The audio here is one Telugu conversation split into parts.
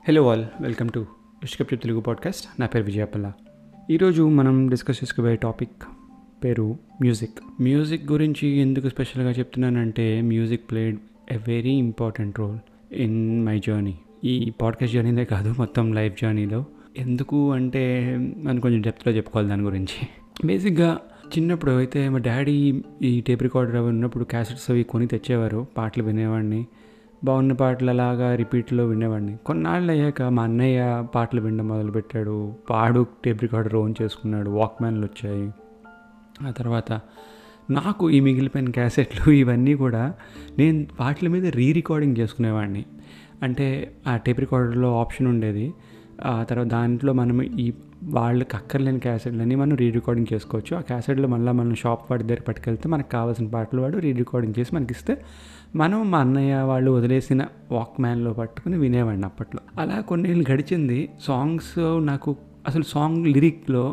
హలో ఆల్ వెల్కమ్ టు విష్కప్చు తెలుగు పాడ్కాస్ట్ నా పేరు విజయపల్ల ఈరోజు మనం డిస్కస్ చేసుకోబోయే టాపిక్ పేరు మ్యూజిక్ మ్యూజిక్ గురించి ఎందుకు స్పెషల్గా చెప్తున్నానంటే music played a very important role in my journey ఈ పాడ్కాస్ట్ జర్నీనే కాదు మొత్తం లైఫ్ జర్నీలో ఎందుకు అంటే మనం కొంచెం డెప్త్లో చెప్పుకోవాలి దాని గురించి బేసిక్గా చిన్నప్పుడు అయితే మా డాడీ ఈ టేప్ రికార్డర్ అవి ఉన్నప్పుడు క్యాసెట్స్ అవి కొని తెచ్చేవారు పాటలు వినేవాడిని బాగున్న పాటలు అలాగా రిపీట్లో వినేవాడిని కొన్నాళ్ళు అయ్యాక మా అన్నయ్య పాటలు వినడం మొదలుపెట్టాడు పాడు టేప్ రికార్డర్ ఓన్ చేసుకున్నాడు వాక్మ్యాన్లు వచ్చాయి ఆ తర్వాత నాకు ఈ మిగిలిపోయిన క్యాసెట్లు ఇవన్నీ కూడా నేను వాటి మీద రీ రికార్డింగ్ చేసుకునేవాడిని అంటే ఆ టేప్ రికార్డర్లో ఆప్షన్ ఉండేది ఆ తర్వాత దాంట్లో మనం ఈ వాళ్ళకి అక్కర్లేని క్యాసెట్లన్నీ మనం రీ రికార్డింగ్ చేసుకోవచ్చు ఆ క్యాసెట్లో మళ్ళీ మనం షాప్ వాడి దగ్గర పట్టుకెళ్తే మనకు కావాల్సిన పాటలు వాడు రీ రికార్డింగ్ చేసి మనకి ఇస్తే మనం మా అన్నయ్య వాళ్ళు వదిలేసిన వాక్ మ్యాన్లో పట్టుకుని వినేవాడిని అప్పట్లో అలా కొన్నేళ్ళు గడిచింది సాంగ్స్ నాకు అసలు సాంగ్ లిరిక్లో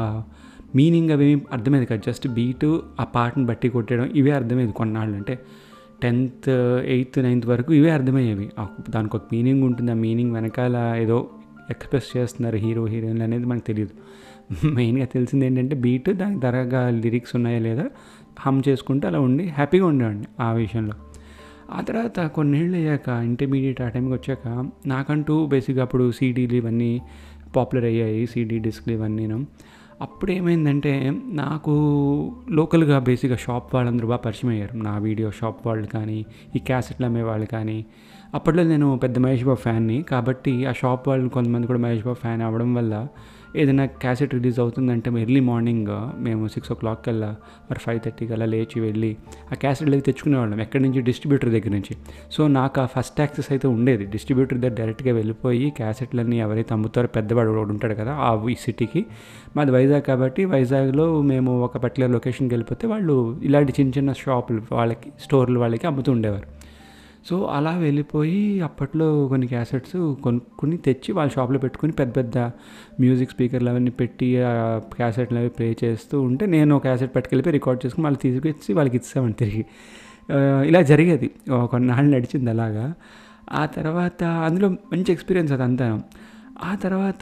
మీనింగ్ అవి అర్థమైంది కదా జస్ట్ బీటు ఆ పాటను బట్టి కొట్టడం ఇవే అర్థమైంది కొన్నాళ్ళు అంటే టెన్త్ ఎయిత్ నైన్త్ వరకు ఇవే అర్థమయ్యేవి దానికి ఒక మీనింగ్ ఉంటుంది ఆ మీనింగ్ వెనకాల ఏదో ఎక్స్ప్రెస్ చేస్తున్నారు హీరో హీరోయిన్లు అనేది మనకు తెలియదు మెయిన్గా తెలిసింది ఏంటంటే బీట్ దానికి తరగా లిరిక్స్ ఉన్నాయా లేదా హమ్ చేసుకుంటూ అలా ఉండి హ్యాపీగా ఉండేవాడిని ఆ విషయంలో ఆ తర్వాత కొన్నేళ్ళు అయ్యాక ఇంటర్మీడియట్ ఆ టైంకి వచ్చాక నాకంటూ బేసిక్గా అప్పుడు సీడీలు ఇవన్నీ పాపులర్ అయ్యాయి సీడీ డిస్క్లు ఇవన్నీను అప్పుడు ఏమైందంటే నాకు లోకల్గా బేసిక్గా షాప్ వాళ్ళందరూ బాగా పరిచయం అయ్యారు నా వీడియో షాప్ వాళ్ళు కానీ ఈ క్యాసెట్లు అమ్మే వాళ్ళు కానీ అప్పట్లో నేను పెద్ద మహేష్ బాబు ఫ్యాన్ని కాబట్టి ఆ షాప్ వాళ్ళు కొంతమంది కూడా మహేష్ బాబు ఫ్యాన్ అవ్వడం వల్ల ఏదైనా క్యాసెట్ రిలీజ్ అవుతుందంటే ఎర్లీ మార్నింగ్ మేము సిక్స్ ఓ క్లాక్ కల్లా మరి ఫైవ్ థర్టీకి అలా లేచి వెళ్ళి ఆ క్యాసెట్లు అయితే తెచ్చుకునేవాళ్ళం ఎక్కడి నుంచి డిస్ట్రిబ్యూటర్ దగ్గర నుంచి సో నాకు ఆ ఫస్ట్ యాక్సెస్ అయితే ఉండేది డిస్ట్రిబ్యూటర్ దగ్గర డైరెక్ట్గా వెళ్ళిపోయి క్యాసెట్లన్నీ ఎవరైతే అమ్ముతారో పెద్దవాడు వాడు ఉంటాడు కదా ఆ ఈ సిటీకి మాది వైజాగ్ కాబట్టి వైజాగ్లో మేము ఒక పర్టికులర్ లొకేషన్కి వెళ్ళిపోతే వాళ్ళు ఇలాంటి చిన్న చిన్న షాపులు వాళ్ళకి స్టోర్లు వాళ్ళకి అమ్ముతూ ఉండేవారు సో అలా వెళ్ళిపోయి అప్పట్లో కొన్ని క్యాసెట్స్ కొనుక్కుని తెచ్చి వాళ్ళ షాప్లో పెట్టుకుని పెద్ద పెద్ద మ్యూజిక్ స్పీకర్లు అవన్నీ పెట్టి ఆ క్యాసెట్లు అవి ప్లే చేస్తూ ఉంటే నేను క్యాసెట్ పట్టుకెళ్ళిపోయి రికార్డ్ చేసుకుని వాళ్ళు తీసుకొచ్చి వాళ్ళకి ఇచ్చామని తిరిగి ఇలా జరిగేది కొన్నాళ్ళు నడిచింది అలాగా ఆ తర్వాత అందులో మంచి ఎక్స్పీరియన్స్ అదంతా ఆ తర్వాత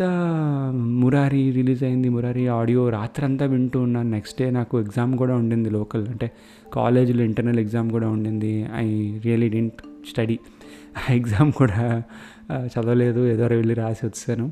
మురారి రిలీజ్ అయింది మురారి ఆడియో రాత్రంతా వింటూ ఉన్నాను నెక్స్ట్ డే నాకు ఎగ్జామ్ కూడా ఉండింది లోకల్ అంటే కాలేజీలో ఇంటర్నల్ ఎగ్జామ్ కూడా ఉండింది ఐ రియలీ డింట్ స్టడీ ఆ ఎగ్జామ్ కూడా చదవలేదు ఏదో వెళ్ళి రాసి వచ్చాను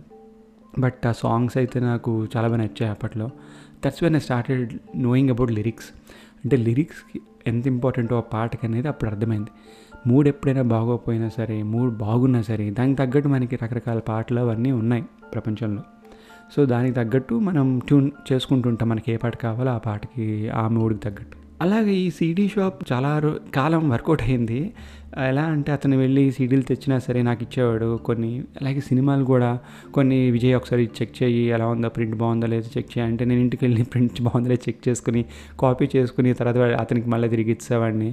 బట్ ఆ సాంగ్స్ అయితే నాకు చాలా బాగా నచ్చాయి అప్పట్లో that's when I started knowing about lyrics అంటే లిరిక్స్కి ఎంత ఇంపార్టెంటో ఆ పాటకి అనేది అప్పుడు అర్థమైంది మూడ్ ఎప్పుడైనా బాగోపోయినా సరే మూడ్ బాగున్నా సరే దానికి తగ్గట్టు మనకి రకరకాల పాటలు అవన్నీ ఉన్నాయి ప్రపంచంలో సో దానికి తగ్గట్టు మనం ట్యూన్ చేసుకుంటుంటాం మనకి ఏ పాట కావాలో ఆ పాటకి ఆ మూడ్కి తగ్గట్టు అలాగే ఈ సీడీ షాప్ చాలా కాలం వర్కౌట్ అయింది ఎలా అంటే అతను వెళ్ళి సీడీలు తెచ్చినా సరే నాకు ఇచ్చేవాడు కొన్ని అలాగే సినిమాలు కూడా కొన్ని విజయ్ ఒకసారి చెక్ చేయి ఎలా ఉందో ప్రింట్ బాగుందో లేదో చెక్ చేయి అంటే నేను ఇంటికి వెళ్ళి ప్రింట్ బాగుందో లేదో చెక్ చేసుకుని కాపీ చేసుకుని తర్వాత అతనికి మళ్ళీ తిరిగి ఇచ్చేవాడిని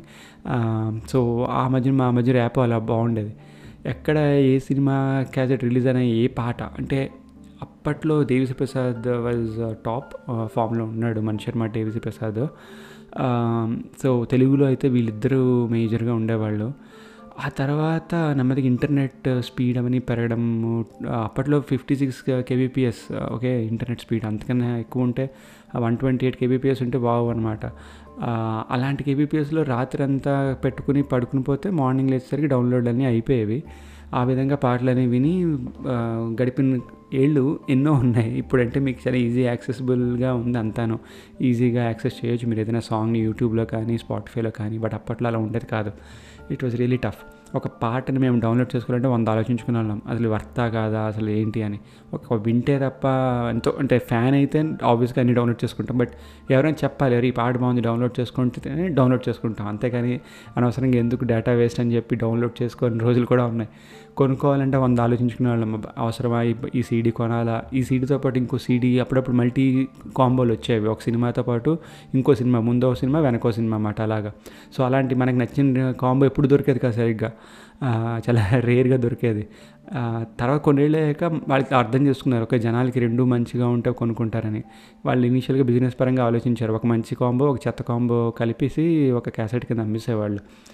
సో ఆ మధ్య మా మధ్య ర్యాప్ అలా బాగుండేది ఎక్కడ ఏ సినిమా క్యాసెట్ రిలీజ్ అయిన ఏ పాట అంటే అప్పట్లో దేవిశ్రీ ప్రసాద్ వాజ్ టాప్ ఫామ్లో ఉన్నాడు మణి శర్మ దేవిశ్రీ ప్రసాద్ సో తెలుగులో అయితే వీళ్ళిద్దరూ మేజర్గా ఉండేవాళ్ళు ఆ తర్వాత నెమ్మదిగా ఇంటర్నెట్ స్పీడ్ అవన్నీ పెరగడం అప్పట్లో fifty six KBPS okay internet speed అంతకన్నా ఎక్కువ ఉంటే వన్ ట్వంటీ ఎయిట్ కేబీపీఎస్ ఉంటే బాగు అనమాట అలాంటి కేబీపీఎస్లో రాత్రి అంతా పెట్టుకుని పడుకుని పోతే మార్నింగ్ లేచేసరికి డౌన్లోడ్ అన్నీ అయిపోయేవి ఆ విధంగా పాటలని విని గడిపిన ఏళ్ళు ఎన్నో ఉన్నాయి ఇప్పుడంటే మీకు చాలా ఈజీ యాక్సెసిబుల్గా ఉంది అంతాను ఈజీగా యాక్సెస్ చేయొచ్చు మీరు ఏదైనా సాంగ్ని యూట్యూబ్లో కానీ స్పాటిఫైలో కానీ బట్ అప్పట్లో అలా ఉండేది కాదు ఇట్ వాజ్ రియలీ టఫ్ ఒక పాటని మేము డౌన్లోడ్ చేసుకోవాలంటే వంద ఆలోచించుకునే వాళ్ళం అసలు వర్తా కాదా అసలు ఏంటి అని ఒక వింటే తప్ప ఎంతో అంటే ఫ్యాన్ అయితే ఆబ్వియస్గా అన్ని డౌన్లోడ్ చేసుకుంటాం బట్ ఎవరైనా చెప్పాలి ఎవరు ఈ పాట బాగుంది డౌన్లోడ్ చేసుకుంటేనే డౌన్లోడ్ చేసుకుంటాం అంతేకాని అనవసరంగా ఎందుకు డేటా వేస్ట్ అని చెప్పి డౌన్లోడ్ చేసుకునే రోజులు కూడా ఉన్నాయి కొనుక్కోవాలంటే వంద ఆలోచించుకునే వాళ్ళం అవసరమా ఈ సీడీ కొనాలా ఈ సీడీతో పాటు ఇంకో సీడీ అప్పుడప్పుడు మల్టీ కాంబోలు వచ్చేవి ఒక సినిమాతో పాటు ఇంకో సినిమా ముందో సినిమా వెనకో సినిమా అన్నమాట అలాగా సో అలాంటి మనకి నచ్చిన కాంబో ఎప్పుడు దొరికేది కదా సరిగ్గా చాలా రేర్గా దొరికేది తర్వాత కొన్నేళ్ళు అయ్యాక వాళ్ళకి అర్థం చేసుకున్నారు ఒక జనాలకి రెండు మంచిగా ఉంటే కొనుక్కుంటారని వాళ్ళు ఇనీషియల్గా బిజినెస్ పరంగా ఆలోచించారు ఒక మంచి కాంబో ఒక చెత్త కాంబో కలిపేసి ఒక క్యాసెట్ కింద అమ్మేసేవాళ్ళు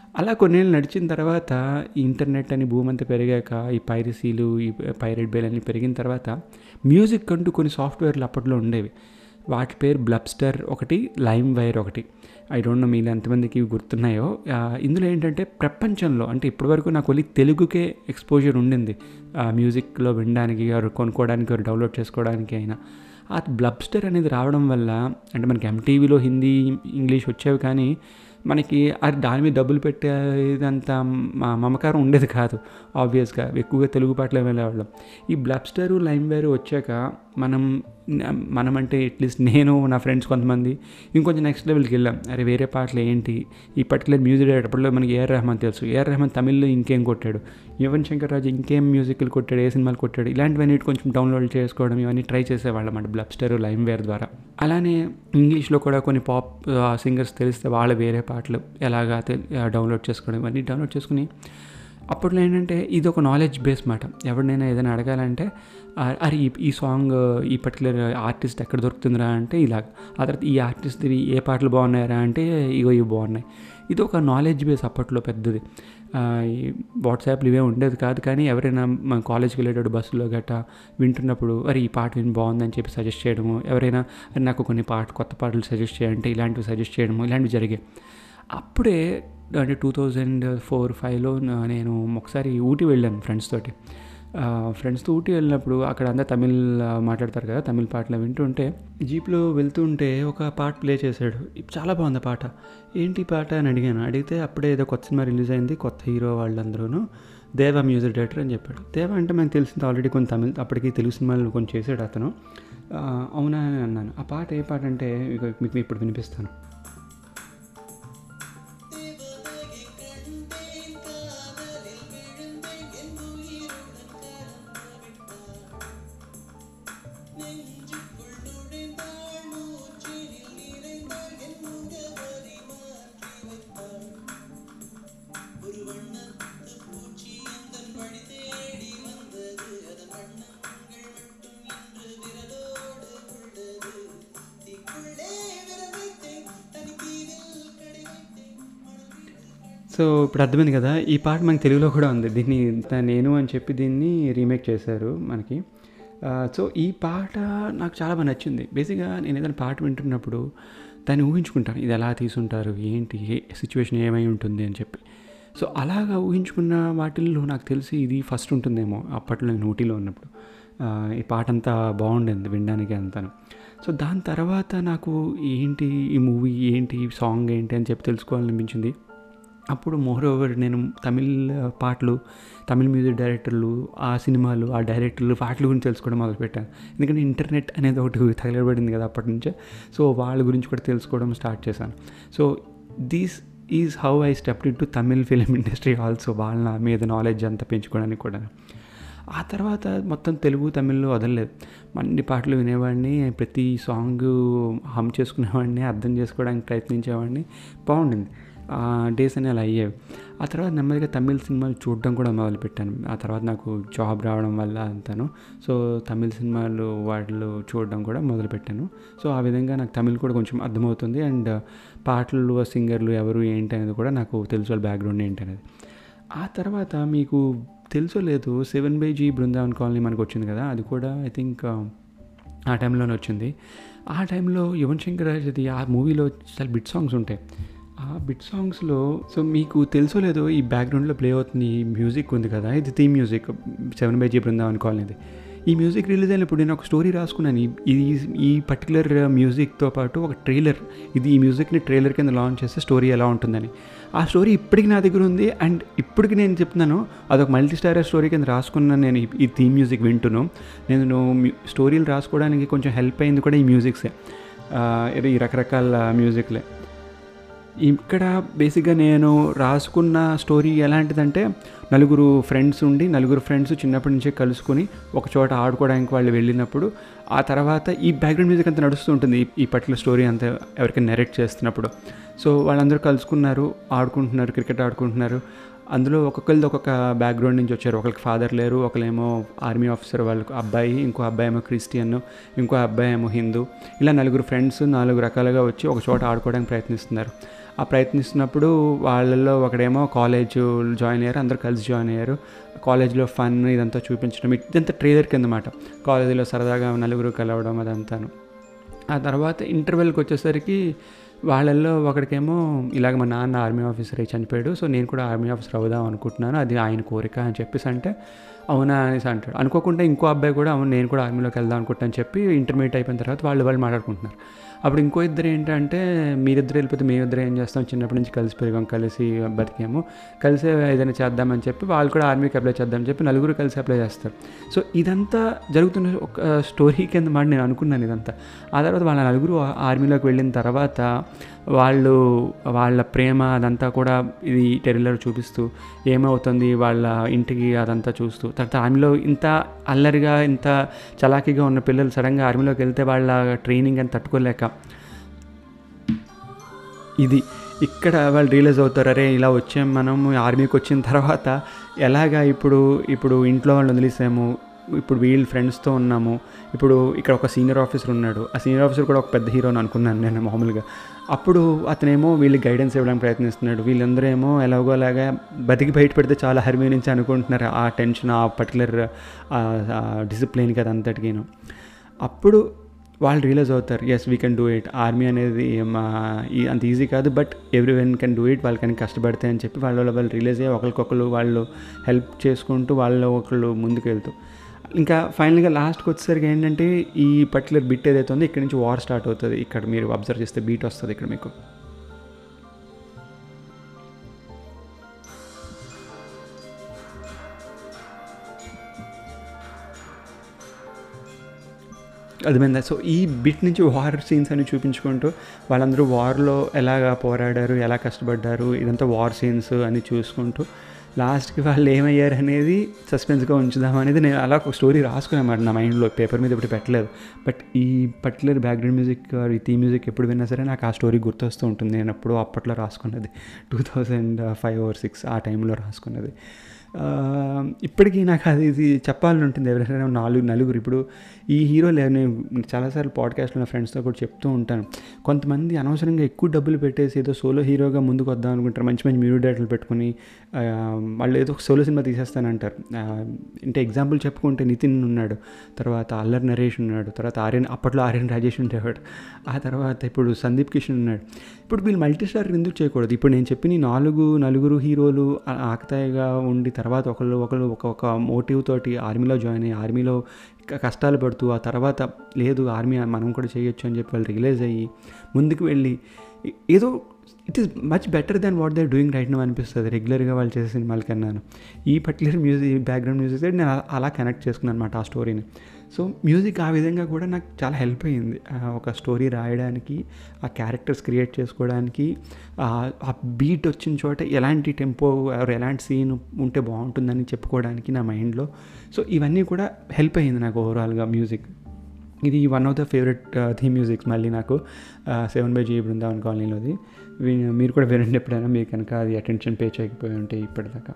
అలా కొన్నేళ్ళు నడిచిన తర్వాత ఈ ఇంటర్నెట్ అని భూమి అంతా పెరిగాక ఈ పైరసీలు ఈ పైరెట్ బేల్ అని పెరిగిన తర్వాత మ్యూజిక్ అంటూ కొన్ని సాఫ్ట్వేర్లు అప్పట్లో ఉండేవి వాటి పేరు బ్లబ్స్టర్ ఒకటి లైమ్ వైర్ ఒకటి ఐ డోంట్ నో మీరు ఎంతమందికి ఇవి గుర్తున్నాయో ఆ, ఇందులో ఏంటంటే ప్రపంచంలో అంటే ఇప్పటివరకు నాకు ఓన్లీ తెలుగుకే ఎక్స్పోజర్ ఉండింది ఆ, మ్యూజిక్లో వినడానికి ఆర్ కొనుక్కోవడానికి ఆర్ డౌన్లోడ్ చేసుకోవడానికి అయినా ఆ బ్లబ్స్టర్ అనేది రావడం వల్ల అంటే మనకి ఎంటీవీలో హిందీ ఇంగ్లీష్ వచ్చేవి కానీ మనకి అది దాని మీద డబ్బులు పెట్టేదంత మ- మమకారం ఉండేది కాదు ఆబ్వియస్గా ఎక్కువగా తెలుగు పాటలే వెళ్ళేవాళ్ళం ఈ బ్లబ్స్టరు లైమ్ వేర్ వచ్చాక మనం మనం అంటే అట్లీస్ట్ నేను నా ఫ్రెండ్స్ కొంతమంది ఇంకొంచెం నెక్స్ట్ లెవెల్కి వెళ్ళాం అరే వేరే పాటలు ఏంటి ఈ పర్టికులర్ మ్యూజిక్ డైరెక్టర్లో మనకి ఏఆర్ రెహమాన్ తెలుసు ఏఆర్ రెహమాన్ తమిళ్లో ఇంకేం కొట్టాడు యువన్ శంకర్ రాజు ఇంకేం మ్యూజిక్లు కొట్టాడు ఏ సినిమాలు కొట్టాడు ఇలాంటివన్నీ కొంచెం డౌన్లోడ్ చేసుకోవడం ఇవన్నీ ట్రై చేసేవాళ్ళం అంటే బ్లబ్స్టర్ లైమ్ వేర్ ద్వారా అలానే ఇంగ్లీష్లో కూడా కొన్ని పాప్ సింగర్స్ తెలిస్తే వాళ్ళ వేరే పాటలు ఎలాగా తె- డౌన్లోడ్ చేసుకోవడం ఇవన్నీ డౌన్లోడ్ చేసుకుని అప్పట్లో ఏంటంటే ఇది ఒక నాలెడ్జ్ బేస్ మాట ఎవరినైనా ఏదైనా అడగాలంటే "ఆ, అరే ఈ ఈ సాంగ్ ఈ పర్టికులర్ ఆర్టిస్ట్ ఎక్కడ దొరుకుతుందిరా అంటే ఇలాగ ఆ తర్వాత ఈ ఆర్టిస్ట్వి ఏ పాటలు బాగున్నాయరా అంటే ఇగో ఇవి బాగున్నాయి ఇది ఒక నాలెడ్జ్ బేస్ అప్పట్లో పెద్దది ఆ, ఈ వాట్సాప్లు ఇవే ఉండేది కాదు కానీ ఎవరైనా మన కాలేజ్కి వెళ్ళేటప్పుడు బస్సులో గట్టా వింటున్నప్పుడు అరే ఈ పాట విని బాగుందని చెప్పి సజెస్ట్ చేయడము ఎవరైనా "అరే, నాకు కొన్ని పాట కొత్త పాటలు సజెస్ట్ చేయంటే ఇలాంటివి సజెస్ట్ చేయడము ఇలాంటివి జరిగాయి అప్పుడే అంటే టూ థౌజండ్ ఫోర్ ఫైవ్లో నేను ఒకసారి ఊటీ వెళ్ళాను ఫ్రెండ్స్ తోటి ఫ్రెండ్స్తో ఊటీ వెళ్ళినప్పుడు అక్కడ అంతా తమిళ్ ఆ, మాట్లాడతారు కదా తమిళ్ పాటలు వింటుంటే జీప్లో వెళ్తుంటే ఒక పాట ప్లే చేశాడు ఇది చాలా బాగుంది ఆ పాట ఏంటి ఈ పాట అని అడిగాను అడిగితే అప్పుడే ఏదో కొత్త సినిమా రిలీజ్ అయింది కొత్త హీరో వాళ్ళందరూ దేవా మ్యూజిక్ డైరెక్టర్ అని చెప్పాడు దేవా అంటే మనకు తెలిసింది ఆల్రెడీ కొన్ని తమిళ్ అప్పటికి తెలుగు సినిమాలు కొన్ని చేశాడు అతను ఆ, అవునా అని అన్నాను ఆ పాట ఏ పాట అంటే ఇక మీకు ఇప్పుడు వినిపిస్తాను సో ఇప్పుడు అర్థమైంది కదా ఈ పాట మనకి తెలుగులో కూడా ఉంది దీన్ని త- నేను అని చెప్పి దీన్ని రీమేక్ చేశారు మనకి ఆ, సో ఈ పాట నాకు చాలా బాగా నచ్చింది బేసిక్గా నేను ఏదైనా పాట వింటున్నప్పుడు దాన్ని ఊహించుకుంటాను ఇది ఎలా తీసుంటారు ఏంటి ఏ సిచ్యువేషన్ ఏమై ఉంటుంది అని చెప్పి సో అలాగా ఊహించుకున్న వాటిల్లో నాకు తెలిసి ఇది ఫస్ట్ ఉంటుందేమో అప్పట్లో నేను ఊటీలో ఉన్నప్పుడు ఆ, ఈ పాట అంతా బాగుండింది వినడానికి అంతాను సో దాని తర్వాత నాకు ఏంటి ఈ మూవీ ఏంటి ఈ సాంగ్ ఏంటి అని చెప్పి తెలుసుకోవాలనిపించింది అప్పుడు మోర్ ఓవర్ నేను తమిళ్ పాటలు తమిళ్ మ్యూజిక్ డైరెక్టర్లు ఆ సినిమాలు ఆ డైరెక్టర్లు వాటి గురించి తెలుసుకోవడం మొదలుపెట్టాను ఎందుకంటే ఇంటర్నెట్ అనేది ఒకటి తగలబడింది కదా అప్పటి నుంచే సో వాళ్ళ గురించి కూడా తెలుసుకోవడం స్టార్ట్ చేశాను so this is how I step into Tamil film industry also వాళ్ళ నా మీద నాలెడ్జ్ అంతా పెంచుకోవడానికి కూడా ఆ తర్వాత మొత్తం తెలుగు తమిళ్లో వదలలేదు అన్ని పాటలు వినేవాడిని ప్రతి సాంగ్ హమ్ చేసుకునేవాడిని అర్థం చేసుకోవడానికి ప్రయత్నించేవాడిని బాగుండింది ఆ డేస్ అని అలా అయ్యేవి ఆ తర్వాత నెమ్మదిగా తమిళ సినిమాలు చూడడం కూడా మొదలుపెట్టాను ఆ తర్వాత నాకు జాబ్ రావడం వల్ల అంతాను సో తమిళ సినిమాలు వాటిలో చూడడం కూడా మొదలుపెట్టాను సో ఆ విధంగా నాకు తమిళ్ కూడా కొంచెం అర్థమవుతుంది అండ్ పాటలు సింగర్లు ఎవరు ఏంటి అనేది కూడా నాకు తెలుసు వాళ్ళ బ్యాక్గ్రౌండ్ ఏంటి అనేది ఆ తర్వాత మీకు తెలుసో లేదు seven by G Brindavan colony మనకు వచ్చింది కదా అది కూడా ఐ థింక్ ఆ టైంలోనే వచ్చింది ఆ టైంలో యువన్ శంకర్ రాజది ఆ మూవీలో చాలా బిట్ సాంగ్స్ ఉంటాయి ఆ బిట్ సాంగ్స్లో సో మీకు తెలుసో లేదో ఈ బ్యాక్గ్రౌండ్లో ప్లే అవుతుంది ఈ మ్యూజిక్ ఉంది కదా ఇది theme music seven by G Brindavan కాలనీది ఈ మ్యూజిక్ రిలీజ్ అయినప్పుడు నేను ఒక స్టోరీ రాసుకున్నాను ఈ- ఇది ఈ పర్టికులర్ మ్యూజిక్తో పాటు ఒక ట్రైలర్ ఇది ఈ మ్యూజిక్ని ట్రైలర్ కింద లాంచ్ చేస్తే స్టోరీ ఎలా ఉంటుందని ఆ స్టోరీ ఇప్పటికి నా దగ్గర ఉంది అండ్ ఇప్పటికి నేను చెప్తున్నాను అదొక మల్టీ స్టారర్ స్టోరీ కింద రాసుకున్నాను నేను ఈ- ఈ థీమ్ మ్యూజిక్ వింటున్నాను నేను మ్యూ- స్టోరీలు రాసుకోవడానికి కొంచెం హెల్ప్ అయింది కూడా ఈ మ్యూజిక్సే ఆ, ఇది ఈ రకరకాల మ్యూజిక్లే ఇక్కడ బేసిక్గా నేను రాసుకున్న స్టోరీ ఎలాంటిదంటే నలుగురు ఫ్రెండ్స్ ఉండి నలుగురు ఫ్రెండ్స్ చిన్నప్పటి నుంచే కలుసుకొని ఒక చోట ఆడుకోవడానికి వాళ్ళు వెళ్ళినప్పుడు ఆ తర్వాత ఈ బ్యాక్గ్రౌండ్ మ్యూజిక్ అంతా నడుస్తూ ఉంటుంది ఈ- ఈ పర్టికులర్ స్టోరీ అంతా ఎవరికైనా నెరేట్ చేస్తున్నప్పుడు సో వాళ్ళందరూ కలుసుకున్నారు ఆడుకుంటున్నారు క్రికెట్ ఆడుకుంటున్నారు అందులో ఒక్కొక్కరిది ఒక్కొక్క బ్యాక్గ్రౌండ్ నుంచి వచ్చారు ఒకరికి ఫాదర్ లేరు ఒకరేమో ఆర్మీ ఆఫీసర్ వాళ్ళకు అబ్బాయి ఇంకో అబ్బాయి ఏమో క్రిస్టియన్ ఇంకో అబ్బాయి ఏమో హిందూ ఇలా నలుగురు ఫ్రెండ్స్ నాలుగు రకాలుగా వచ్చి ఒక చోట ఆడుకోవడానికి ప్రయత్నిస్తున్నారు ఆ ప్రయత్నిస్తున్నప్పుడు వాళ్ళల్లో ఒకడేమో కాలేజ్ జాయిన్ అయ్యారు అందరూ కలిసి జాయిన్ అయ్యారు కాలేజ్లో ఫన్ ఇదంతా చూపించడం ఇదంతా ట్రైలర్ కింద మాట కాలేజీలో సరదాగా నలుగురు కలవడం అదంతాను ఆ తర్వాత ఇంటర్వెల్కి వచ్చేసరికి వాళ్ళల్లో ఒకడికేమో ఇలాగ మా నాన్న ఆర్మీ ఆఫీసర్ అయి చనిపోయాడు సో నేను కూడా ఆర్మీ ఆఫీసర్ అవుదాం అనుకుంటున్నాను అది ఆయన కోరిక అని చెప్పేసి అంటే అవునా అనేసి అంటాడు అనుకోకుండా ఇంకో అబ్బాయి కూడా అవును నేను కూడా ఆర్మీలోకి వెళ్దాం అనుకుంటాను చెప్పి ఇంటర్మీడియట్ అయిపోయిన తర్వాత వాళ్ళు వాళ్ళు మాట్లాడుకుంటున్నారు అప్పుడు ఇంకో ఇద్దరు ఏంటంటే మీరిద్దరు వెళ్ళిపోతే మేమిద్దరు ఏం చేస్తాం చిన్నప్పటి నుంచి కలిసి పెరిగాం కలిసి బతికాము కలిసి ఏదైనా చేద్దామని చెప్పి వాళ్ళు కూడా ఆర్మీకి అప్లై చేద్దామని చెప్పి నలుగురు కలిసి అప్లై చేస్తారు సో ఇదంతా జరుగుతున్న ఒక స్టోరీ కింద మాట నేను అనుకున్నాను ఇదంతా ఆ తర్వాత వాళ్ళ నలుగురు ఆర్మీలోకి వెళ్ళిన తర్వాత వాళ్ళు వాళ్ళ ప్రేమ అదంతా కూడా ఇది టెరిలర్ చూపిస్తూ ఏమవుతుంది వాళ్ళ ఇంటికి అదంతా చూస్తూ తర్వాత ఆర్మీలో ఇంత అల్లరిగా ఇంత చలాకీగా ఉన్న పిల్లలు సడన్గా ఆర్మీలోకి వెళ్తే వాళ్ళ ట్రైనింగ్ అని తట్టుకోలేక ఇది ఇక్కడ వాళ్ళు రియలైజ్ అవుతారు అరే ఇలా వచ్చాం మనం ఆర్మీకి వచ్చిన తర్వాత ఎలాగా ఇప్పుడు ఇప్పుడు ఇంట్లో వాళ్ళు వదిలేసాము ఇప్పుడు వీళ్ళు ఫ్రెండ్స్తో ఉన్నాము ఇప్పుడు ఇక్కడ ఒక సీనియర్ ఆఫీసర్ ఉన్నాడు ఆ సీనియర్ ఆఫీసర్ కూడా ఒక పెద్ద హీరో అని అనుకున్నాను నేను మామూలుగా అప్పుడు అతనేమో వీళ్ళకి గైడెన్స్ ఇవ్వడానికి ప్రయత్నిస్తున్నాడు వీళ్ళందరూ ఏమో ఎలాగోలాగా బతికి బయట పెడితే చాలా హర్మీ నుంచి అనుకుంటున్నారు ఆ టెన్షన్ ఆ పర్టికులర్ డిసిప్లిన్కి అదంతటికిను అప్పుడు వాళ్ళు రియలైజ్ అవుతారు yes we can do it army అనేది మా ఈ అంత ఈజీ కాదు but every one can do it వాళ్ళకని కష్టపడితే అని చెప్పి వాళ్ళ వాళ్ళు రియలైజ్ అయ్యి ఒకరికొకరు వాళ్ళు హెల్ప్ చేసుకుంటూ వాళ్ళు ఒకళ్ళు ముందుకు వెళ్తూ ఇంకా ఫైనల్గా లాస్ట్కి వచ్చేసరికి ఏంటంటే ఈ పర్టికులర్ బిట్ ఏదైతే ఉందో ఇక్కడ నుంచి వార్ స్టార్ట్ అవుతుంది ఇక్కడ మీరు అబ్జర్వ్ చేస్తే బీట్ వస్తుంది ఇక్కడ మీకు అర్థమైందా సో ఈ బిట్ నుంచి వార్ సీన్స్ అని చూపించుకుంటూ వాళ్ళందరూ వార్లో ఎలాగా పోరాడారు ఎలా కష్టపడ్డారు ఇదంతా వార్ సీన్స్ అని చూసుకుంటూ లాస్ట్కి వాళ్ళు ఏమయ్యారు అనేది సస్పెన్స్గా ఉంచుదాం అనేది నేను అలా ఒక స్టోరీ రాసుకున్నామాట నా మైండ్లో పేపర్ మీద ఇప్పుడు పెట్టలేదు బట్ ఈ పర్టికులర్ బ్యాక్గ్రౌండ్ మ్యూజిక్ ఈ థీ మ్యూజిక్ ఎప్పుడు విన్నా సరే నాకు ఆ స్టోరీ గుర్తొస్తూ ఉంటుంది నేను ఎప్పుడో అప్పట్లో రాసుకున్నది two thousand five or six ఆ టైంలో రాసుకున్నది ఇప్పటికీ నాకు అది ఇది చెప్పాలని ఉంటుంది ఎవరైనా నాలుగు నలుగురు ఇప్పుడు ఈ హీరోలు నేను చాలాసార్లు పాడ్కాస్ట్లో నా ఫ్రెండ్స్తో కూడా చెప్తూ ఉంటాను కొంతమంది అనవసరంగా ఎక్కువ డబ్బులు పెట్టేసి ఏదో సోలో హీరోగా ముందుకు వద్దాం అనుకుంటారు మంచి మంచి మ్యూజిక్ డైరెక్టర్లు పెట్టుకుని వాళ్ళు ఏదో ఒక సోలో సినిమా తీసేస్తానంటారు అంటే ఎగ్జాంపుల్ చెప్పుకుంటే నితిన్ ఉన్నాడు తర్వాత అల్లర్ నరేష్ ఉన్నాడు తర్వాత ఆర్యన్ అప్పట్లో ఆర్యన్ రాజేష్ ఉండేవాడు ఆ తర్వాత ఇప్పుడు సందీప్ కిషన్ ఉన్నాడు ఇప్పుడు వీళ్ళు మల్టీ స్టార్ ఎందుకు చేయకూడదు ఇప్పుడు నేను చెప్పిన నాలుగు నలుగురు హీరోలు ఆకతాయిగా ఉండి తర్వాత ఒకళ్ళు ఒకళ్ళు ఒక మోటివ్ తోటి ఆర్మీలో జాయిన్ అయ్యి ఆర్మీలో కష్టాలు పడుతూ ఆ తర్వాత లేదు ఆర్మీ మనం కూడా చేయొచ్చు అని చెప్పి వాళ్ళు రియలైజ్ అయ్యి ముందుకు వెళ్ళి ఏదో it is much better than what they doing right no అనిపిస్తుంది రెగ్యులర్గా వాళ్ళు చేసే సినిమాల కన్నాను ఈ పర్టికులర్ మ్యూజిక్ బ్యాక్గ్రౌండ్ మ్యూజిక్ నేను అలా కనెక్ట్ చేసుకున్నాను అనమాట ఆ స్టోరీని సో మ్యూజిక్ ఆ విధంగా కూడా నాకు చాలా హెల్ప్ అయ్యింది ఒక స్టోరీ రాయడానికి ఆ క్యారెక్టర్స్ క్రియేట్ చేసుకోవడానికి ఆ బీట్ వచ్చిన చోట ఎలాంటి టెంపో ఎలాంటి సీన్ ఉంటే బాగుంటుందని చెప్పుకోవడానికి నా మైండ్లో సో ఇవన్నీ కూడా హెల్ప్ అయ్యింది నాకు ఓవరాల్గా మ్యూజిక్ ఇది one of the favourite theme musics మళ్ళీ నాకు సెవెన్ బై జీ బృందావన్ కాలనీలోది మీరు కూడా వినండి ఎప్పుడైనా మీరు కనుక అది అటెన్షన్ పే చేయకపోయి ఉంటే ఇప్పటిదాకా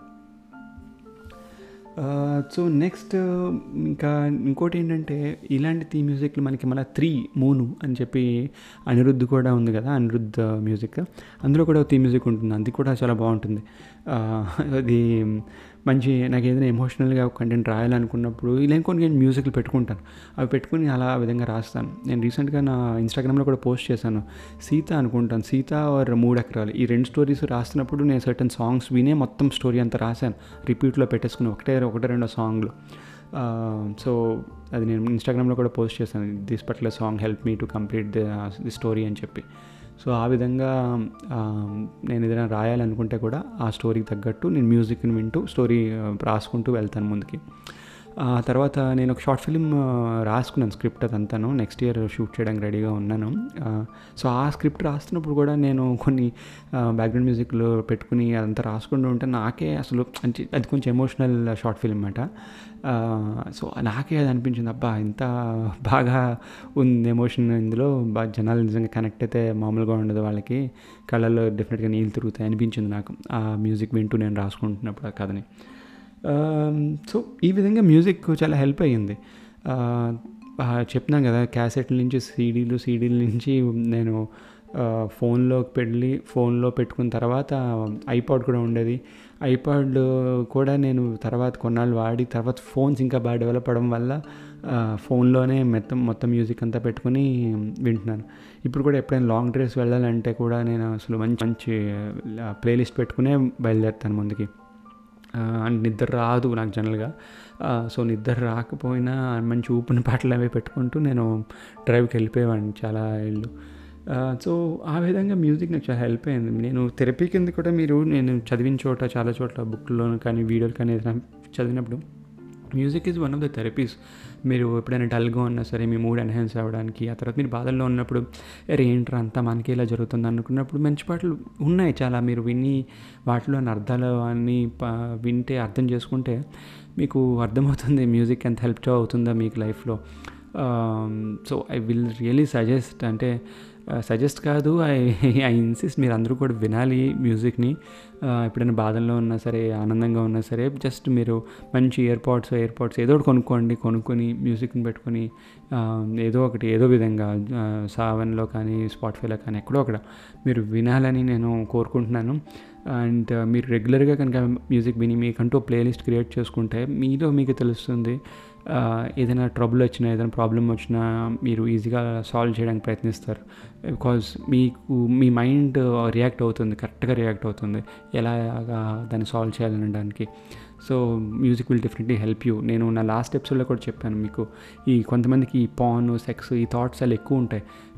సో నెక్స్ట్ ఇంకా ఇంకోటి ఏంటంటే ఇలాంటి థీ మ్యూజిక్లు మనకి మళ్ళీ త్రీ మూను అని చెప్పి అనిరుద్ధ్ కూడా ఉంది కదా అనిరుద్ధ్ మ్యూజిక్ అందులో కూడా థీ మ్యూజిక్ ఉంటుంది అది కూడా చాలా బాగుంటుంది అది మంచి నాకు ఏదైనా ఎమోషనల్గా కంటెంట్ రాయాలనుకున్నప్పుడు ఇలా కొన్ని నేను మ్యూజిక్లు పెట్టుకుంటాను అవి పెట్టుకుని అలా ఆ విధంగా రాస్తాను నేను రీసెంట్గా నా ఇన్స్టాగ్రామ్లో కూడా పోస్ట్ చేశాను సీత అనుకుంటాను సీత ఆర్ మూడు ఎకరాలు ఈ రెండు స్టోరీస్ రాస్తున్నప్పుడు నేను సర్టన్ సాంగ్స్ వినే మొత్తం స్టోరీ అంతా రాశాను రిపీట్లో పెట్టేసుకుని ఒకటే ఒకటే రెండో సాంగ్లు సో అది నేను ఇన్స్టాగ్రామ్లో కూడా పోస్ట్ చేశాను this particular song help me to complete the the story అని చెప్పి సో ఆ విధంగా నేను ఏదైనా రాయాలనుకుంటే కూడా ఆ స్టోరీకి తగ్గట్టు నేను మ్యూజిక్ని వింటూ స్టోరీ రాసుకుంటూ వెళ్తాను ముందుకి ఆ తర్వాత నేను ఒక షార్ట్ ఫిలిం రాసుకున్నాను స్క్రిప్ట్ అదంతాను నెక్స్ట్ ఇయర్ షూట్ చేయడానికి రెడీగా ఉన్నాను సో ఆ స్క్రిప్ట్ రాస్తున్నప్పుడు కూడా నేను కొన్ని బ్యాక్గ్రౌండ్ మ్యూజిక్లో పెట్టుకుని అదంతా రాసుకుంటూ ఉంటే నాకే అసలు అంటే అది కొంచెం ఎమోషనల్ షార్ట్ ఫిల్మ్ అనమాట సో నాకే అది అనిపించింది అబ్బా ఇంత బాగా ఉంది ఎమోషన్ ఇందులో బాగా జనాలు నిజంగా కనెక్ట్ అయితే మామూలుగా ఉండదు వాళ్ళకి కళ్ళల్లో డెఫినెట్గా నీళ్ళు తిరుగుతాయి అనిపించింది నాకు ఆ మ్యూజిక్ వింటూ నేను రాసుకుంటున్నప్పుడు ఆ కథని సో ఈ విధంగా మ్యూజిక్ చాలా హెల్ప్ అయ్యింది చెప్తున్నాను కదా క్యాసెట్ల నుంచి సీడీలు సీడీల నుంచి నేను ఫోన్లోకి పెళ్ళి ఫోన్లో పెట్టుకున్న తర్వాత ఐపాడ్ కూడా ఉండేది ఐపాడ్ కూడా నేను తర్వాత కొన్నాళ్ళు వాడి తర్వాత ఫోన్స్ ఇంకా బాగా డెవలప్ అవ్వడం వల్ల ఫోన్లోనే మొత్తం మొత్తం మ్యూజిక్ అంతా పెట్టుకుని వింటున్నాను ఇప్పుడు కూడా ఎప్పుడైనా లాంగ్ డ్రైవ్స్ వెళ్ళాలంటే కూడా నేను అసలు మంచి మంచి ప్లేలిస్ట్ పెట్టుకునే బయలుదేరుతాను ముందుకి అండ్ నిద్ర రాదు నాకు జనరల్గా సో నిద్ర రాకపోయినా మంచి ఊపిన పాటలు అవి పెట్టుకుంటూ నేను డ్రైవ్కి వెళ్ళిపోయేవాడిని చాలా ఇళ్ళు సో ఆ విధంగా మ్యూజిక్ నాకు చాలా హెల్ప్ అయింది నేను థెరపీ కింద కూడా మీరు నేను చదివిన చోట చాలా చోట్ల బుక్లో కానీ వీడియోలు కానీ ఏదైనా చదివినప్పుడు music is one of the therapies మీరు ఎప్పుడైనా డల్గా ఉన్నా సరే మీ మూడ్ ఎన్హాన్స్ అవ్వడానికి ఆ తర్వాత మీరు బాధల్లో ఉన్నప్పుడు అరే ఏంట్రా అంతా మనకి ఇలా జరుగుతుంది అనుకున్నప్పుడు మంచి పాటలు ఉన్నాయి చాలా మీరు విని వాటిలోని అర్థాలు అన్నీ వింటే అర్థం చేసుకుంటే మీకు అర్థమవుతుంది మ్యూజిక్ ఎంత హెల్ప్ అవుతుందా మీకు లైఫ్లో so I will really suggest అంటే సజెస్ట్ కాదు ఐ ఐ ఇన్సిస్ట్ మీరు అందరూ కూడా వినాలి మ్యూజిక్ని ఎప్పుడైనా బాధల్లో ఉన్నా సరే ఆనందంగా ఉన్నా సరే జస్ట్ మీరు మంచి ఇయర్పాడ్స్ ఇయర్పాడ్స్ ఏదో ఒకటి కొనుక్కోండి కొనుక్కొని మ్యూజిక్ని పెట్టుకొని ఏదో ఒకటి ఏదో విధంగా సావన్లో కానీ స్పాటిఫైలో కానీ ఎక్కడో అక్కడ మీరు వినాలని నేను కోరుకుంటున్నాను అండ్ మీరు రెగ్యులర్గా కనుక మ్యూజిక్ విని మీకంటూ ప్లేలిస్ట్ క్రియేట్ చేసుకుంటే మీలో మీకు తెలుస్తుంది ఏదైనా ట్రబుల్ వచ్చినా ఏదైనా ప్రాబ్లం వచ్చినా మీరు ఈజీగా సాల్వ్ చేయడానికి ప్రయత్నిస్తారు బికాజ్ మీకు మీ మైండ్ రియాక్ట్ అవుతుంది కరెక్ట్గా రియాక్ట్ అవుతుంది ఎలాగా దాన్ని సాల్వ్ చేయాలనడానికి so music will definitely help you నేను నా లాస్ట్ ఎపిసోడ్లో కూడా చెప్పాను మీకు ఈ కొంతమందికి ఈ పాన్ సెక్స్ ఈ థాట్స్ అలా ఎక్కువ ఉంటాయి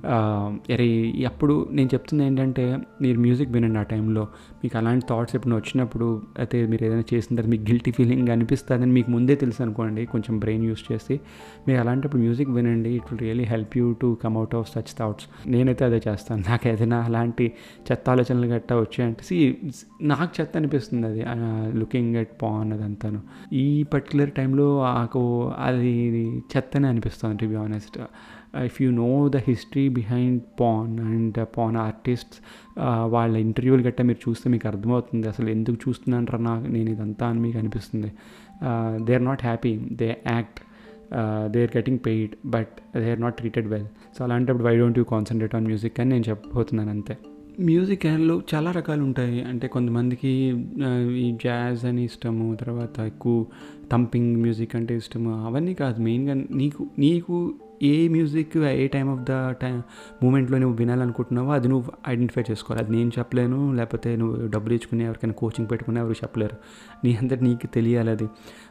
అరే అప్పుడు నేను చెప్తుంది ఏంటంటే మీరు మ్యూజిక్ వినండి ఆ టైంలో మీకు అలాంటి థాట్స్ ఎప్పుడు వచ్చినప్పుడు అయితే మీరు ఏదైనా చేసిన తర్వాత మీకు గిల్టీ ఫీలింగ్ అనిపిస్తుందని మీకు ముందే తెలుసు అనుకోండి కొంచెం బ్రెయిన్ యూస్ చేసి మీరు అలాంటప్పుడు మ్యూజిక్ వినండి it will really help you to come out of such thoughts నేనైతే అదే చేస్తాను నాకు ఏదైనా అలాంటి చెత్త ఆలోచనలు గట్టా వచ్చాయంటే సి నాకు చెత్త అనిపిస్తుంది అది లుకింగ్ ఎట్ పాన్ అదంతాను ఈ పర్టికులర్ టైంలో నాకు అది చెత్తనే అనిపిస్తుంది to be honest if you know the history behind pan and pan artists వాళ్ళ ఇంటర్వ్యూలు గట్టా మీరు చూస్తే మీకు అర్థమవుతుంది అసలు ఎందుకు చూస్తున్నాను నాకు నేను ఇదంతా అని మీకు అనిపిస్తుంది they are not happy they act they are getting paid but they are not treated well so అలాంటప్పుడు why don't you concentrate on music అని నేను చెప్పబోతున్నాను అంతే మ్యూజిక్లో చాలా రకాలు ఉంటాయి అంటే కొంతమందికి ఈ జాజ్ అని ఇష్టము తర్వాత ఎక్కువ థంపింగ్ మ్యూజిక్ అంటే ఇష్టము అవన్నీ కాదు మెయిన్గా నీకు నీకు ఏ మ్యూజిక్ ఏ టైం ఆఫ్ ద టైం మూమెంట్లో నువ్వు వినాలనుకుంటున్నావో అది నువ్వు ఐడెంటిఫై చేసుకోవాలి అది నేను చెప్పలేను లేకపోతే నువ్వు డబ్బులు ఇచ్చుకుని ఎవరికైనా కోచింగ్ పెట్టుకుని ఎవరు చెప్పలేరు నీ అంతటి నీకు తెలియాలి అది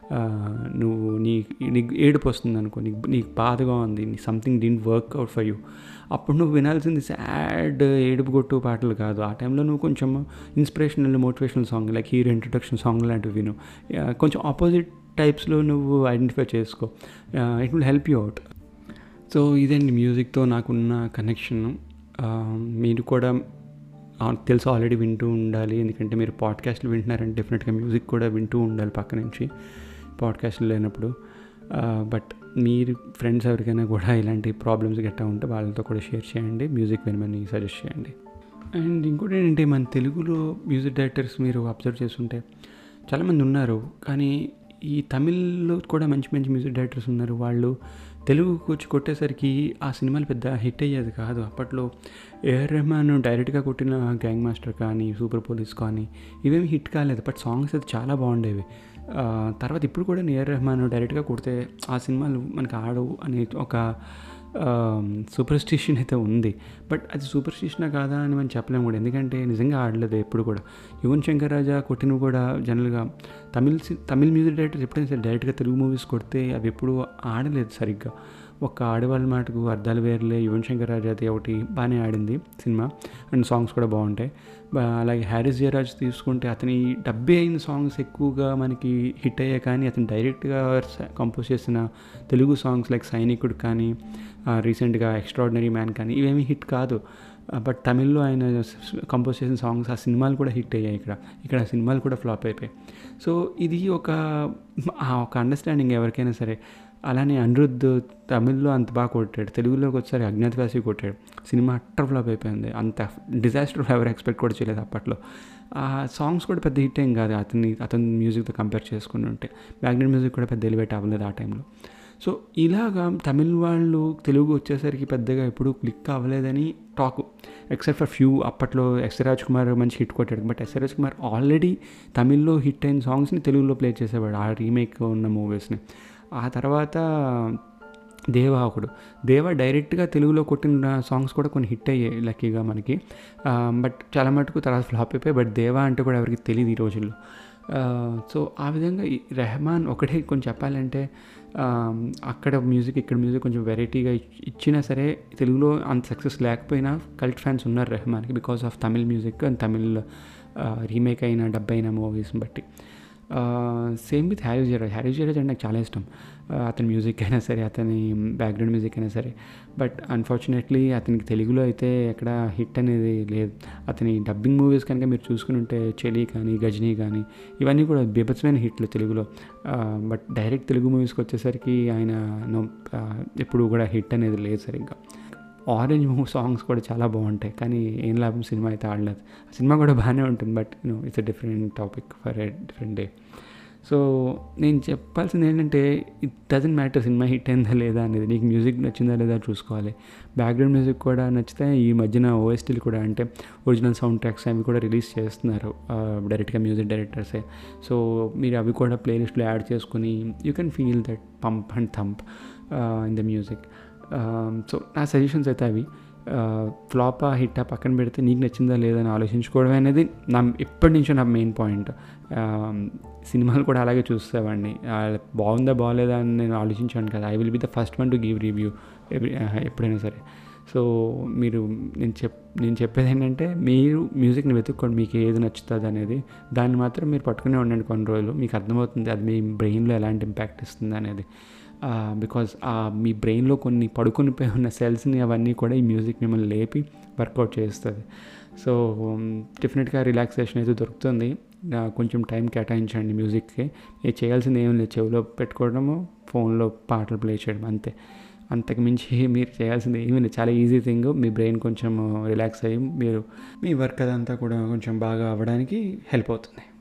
నువ్వు నీ నీకు ఏడుపు వస్తుంది అనుకో నీకు నీకు బాధగా ఉంది నీ something didn't work out for you అప్పుడు నువ్వు వినాల్సింది సాడ్ ఏడుపు కొట్టు పాటలు కాదు ఆ టైంలో నువ్వు కొంచెం inspirational motivational song like hero introduction song లాంటివి విను కొంచెం ఆపోజిట్ టైప్స్లో నువ్వు ఐడెంటిఫై చేసుకో it will help you out so ఇదండి మ్యూజిక్తో నాకున్న కనెక్షన్ మీరు కూడా తెలుసు ఆల్రెడీ వింటూ ఉండాలి ఎందుకంటే మీరు పాడ్కాస్ట్లు వింటున్నారంటే డెఫినెట్గా మ్యూజిక్ కూడా వింటూ ఉండాలి పక్క నుంచి పాడ్కాస్ట్లు లేనప్పుడు బట్ మీరు ఫ్రెండ్స్ ఎవరికైనా కూడా ఇలాంటి ప్రాబ్లమ్స్ గట్టా ఉంటే వాళ్ళతో కూడా షేర్ చేయండి మ్యూజిక్ వినమని సజెస్ట్ చేయండి అండ్ ఇంకోటి ఏంటంటే మన తెలుగులో మ్యూజిక్ డైరెక్టర్స్ మీరు అబ్జర్వ్ చేస్తుంటే చాలామంది ఉన్నారు కానీ ఈ తమిళ్లో కూడా మంచి మంచి మ్యూజిక్ డైరెక్టర్స్ ఉన్నారు వాళ్ళు తెలుగుకి వచ్చి కొట్టేసరికి ఆ సినిమాలు పెద్ద హిట్ అయ్యేది కాదు అప్పట్లో ఏఆర్ రెహమాన్ డైరెక్ట్గా కొట్టిన గ్యాంగ్ మాస్టర్ కానీ సూపర్ పోలీస్ కానీ ఇవేమి హిట్ కాలేదు బట్ సాంగ్స్ అయితే చాలా బాగుండేవి తర్వాత ఇప్పుడు కూడా ఏఆర్ రెహమాన్ డైరెక్ట్గా కొడితే ఆ సినిమాలు మనకు ఆడవు అనే ఒక సూపర్ స్టిషన్ అయితే ఉంది బట్ అది సూపర్ స్టిషనా కాదా అని మనం చెప్పలేము కూడా ఎందుకంటే నిజంగా ఆడలేదు ఎప్పుడు కూడా యువన్ శంకర్ రాజా కొట్టినవి కూడా జనరల్గా తమిళ్ తమిళ్ మ్యూజిక్ డైరెక్టర్స్ ఎప్పుడైనా సరే డైరెక్ట్గా తెలుగు మూవీస్ కొడితే అవి ఎప్పుడు ఆడలేదు సరిగ్గా ఒక్క ఆడవాళ్ళ మాటకు అర్థాలు వేర్లే యువన్ శంకర్ రాజాది ఒకటి బాగానే ఆడింది సినిమా అండ్ సాంగ్స్ కూడా బాగుంటాయి అలాగే హ్యారిస్ జయరాజ్ తీసుకుంటే అతని డబ్బే అయిన సాంగ్స్ ఎక్కువగా మనకి హిట్ అయ్యాయి కానీ అతను డైరెక్ట్గా కంపోజ్ చేసిన తెలుగు సాంగ్స్ లైక్ సైనికుడు కానీ రీసెంట్గా ఎక్స్ట్రాడినరీ మ్యాన్ కానీ ఇవేమీ హిట్ కాదు బట్ తమిళ్లో ఆయన కంపోజ్ చేసిన సాంగ్స్ ఆ సినిమాలు కూడా హిట్ అయ్యాయి ఇక్కడ ఇక్కడ ఆ సినిమాలు కూడా ఫ్లాప్ అయిపోయాయి సో ఇది ఒక ఒక అండర్స్టాండింగ్ ఎవరికైనా సరే అలానే అనిరుద్ధ్ తమిళ్లో అంత బాగా కొట్టాడు తెలుగులోకి వచ్చారు అజ్ఞాతవాసి కొట్టాడు సినిమా అట్టర్ ఫ్లాప్ అయిపోయింది అంత డిజాస్టర్ ఎవరు ఎక్స్పెక్ట్ కూడా చేయలేదు అప్పట్లో ఆ సాంగ్స్ కూడా పెద్ద హిట్ ఏం కాదు అతని అతని మ్యూజిక్తో కంపేర్ చేసుకుని ఉంటే బ్యాక్గ్రౌండ్ మ్యూజిక్ కూడా పెద్ద ఎలివేట్ అవ్వలేదు ఆ టైంలో సో ఇలాగా తమిళ్ వాళ్ళు తెలుగు వచ్చేసరికి పెద్దగా ఎప్పుడు క్లిక్ అవ్వలేదని టాక్ ఎక్సెప్ట్ ఫర్ ఫ్యూ అప్పట్లో ఎస్ రాజ్ కుమార్ మంచి హిట్ కొట్టాడు but S Raj Kumar already తమిళ్లో హిట్ అయిన సాంగ్స్ని తెలుగులో ప్లే చేసేవాడు ఆ రీమేక్ ఉన్న మూవీస్ని ఆ తర్వాత దేవా ఒకడు దేవా డైరెక్ట్గా తెలుగులో కొట్టిన సాంగ్స్ కూడా కొన్ని హిట్ అయ్యాయి లక్కీగా మనకి బట్ చాలా మటుకు తర్వాత ఫ్లాప్ అయిపోయాయి బట్ దేవా అంటే కూడా ఎవరికి తెలియదు ఈ రోజుల్లో సో ఆ విధంగా ఈ రెహమాన్ ఒకటే కొంచెం చెప్పాలంటే అక్కడ మ్యూజిక్ ఇక్కడ మ్యూజిక్ కొంచెం వెరైటీగా ఇచ్చినా సరే తెలుగులో అంత సక్సెస్ లేకపోయినా కల్ట్ ఫ్యాన్స్ ఉన్నారు రెహమాన్కి because of Tamil music and Tamil remake అయిన డబ్ అయిన మూవీస్ని బట్టి సేమ్ విత్ హ్యారీ జరాజ్ హ్యారీ జరాజ్ అంటే నాకు చాలా ఇష్టం అతని మ్యూజిక్ అయినా సరే అతని బ్యాక్గ్రౌండ్ మ్యూజిక్ అయినా సరే బట్ అన్ఫార్చునేట్లీ అతనికి తెలుగులో అయితే ఎక్కడ హిట్ అనేది లేదు అతని డబ్బింగ్ మూవీస్ కనుక మీరు చూసుకుని ఉంటే చెలి కానీ గజనీ కానీ ఇవన్నీ కూడా బీభత్సమైన హిట్లు తెలుగులో బట్ డైరెక్ట్ తెలుగు మూవీస్కి వచ్చేసరికి ఆయన ఎప్పుడు కూడా హిట్ అనేది లేదు సరిగ్గా ఆరెంజ్ మూవ్ సాంగ్స్ కూడా చాలా బాగుంటాయి కానీ ఏం లాభం సినిమా అయితే ఆడలేదు సినిమా కూడా బాగానే ఉంటుంది but no it's a different topic for a different day so నేను చెప్పాల్సింది ఏంటంటే ఇట్ డజంట్ మ్యాటర్ సినిమా హిట్ అయిందా లేదా అనేది నీకు మ్యూజిక్ నచ్చిందా లేదా చూసుకోవాలి బ్యాక్గ్రౌండ్ మ్యూజిక్ కూడా నచ్చితే ఈ మధ్యన ఓఎస్టీలు కూడా అంటే ఒరిజినల్ సౌండ్ ట్రాక్స్ అవి కూడా రిలీజ్ చేస్తున్నారు డైరెక్ట్గా మ్యూజిక్ డైరెక్టర్సే సో మీరు అవి కూడా ప్లేలిస్ట్లో యాడ్ చేసుకుని you can feel that pump and thump in the music so నా సజెషన్స్ అయితే అవి ఫ్లాపా హిట్టా పక్కన పెడితే నీకు నచ్చిందా లేదా అని ఆలోచించుకోవడం అనేది నా ఎప్పటి నుంచో నా మెయిన్ పాయింట్ సినిమాలు కూడా అలాగే చూసేవాడిని బాగుందా బాగాలేదా అని నేను ఆలోచించాను కదా I will be the first one to give review ఎప్పుడైనా సరే సో మీరు నేను చెప్ నేను చెప్పేది ఏంటంటే మీరు మ్యూజిక్ని వెతుక్కోండి మీకు ఏది నచ్చుతుంది అనేది దాన్ని మాత్రం మీరు పట్టుకునే ఉండండి కొన్ని రోజులు మీకు అర్థమవుతుంది అది మీ బ్రెయిన్లో ఎలాంటి ఇంపాక్ట్ ఇస్తుంది అనేది బికాజ్ మీ బ్రెయిన్లో కొన్ని పడుకుని పోయి ఉన్న సెల్స్ని అవన్నీ కూడా ఈ మ్యూజిక్ మిమ్మల్ని లేపి వర్కౌట్ చేస్తుంది సో డెఫినెట్గా రిలాక్సేషన్ అయితే దొరుకుతుంది కొంచెం టైం కేటాయించండి మ్యూజిక్కి మీరు చేయాల్సింది ఏం లేదు చెవిలో పెట్టుకోవడము ఫోన్లో పాటలు ప్లే చేయడం అంతే అంతకు మించి మీరు చేయాల్సింది ఏమీ లేదు చాలా ఈజీ థింగ్ మీ బ్రెయిన్ కొంచెం రిలాక్స్ అయ్యి మీరు మీ వర్క్ అదంతా కూడా కొంచెం బాగా అవ్వడానికి హెల్ప్ అవుతుంది